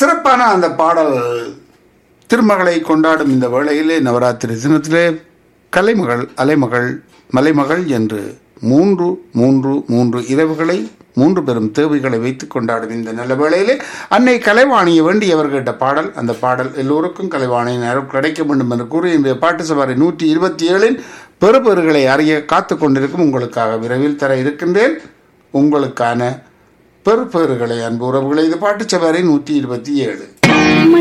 சிறப்பான அந்த பாடல் திருமகளை கொண்டாடும் இந்த வேளையிலே நவராத்திரி தினத்திலே கலைமகள் அலைமகள் மலைமகள் என்று மூன்று மூன்று மூன்று இரவுகளை மூன்று பெரும் தேவைகளை வைத்துக் கொண்டாடும் இந்த நல்ல வேளையிலே அன்னை கலைவாணியை வேண்டி அவர் கேட்ட பாடல் அந்த பாடல் எல்லோருக்கும் கலைவாணி நேரம் கிடைக்க வேண்டும் என்று கூறி இன்றைய பாட்டு சவாரி நூற்றி இருபத்தி ஏழின் பெறுபெறுகளை அறிய காத்து கொண்டிருக்கும் உங்களுக்காக விரைவில் தர இருக்கின்றேன் உங்களுக்கான பெறுபேறுகளை அன்பு உறவுகளை இது பாட்டு சவாரி நூற்றி இருபத்தி ஏழு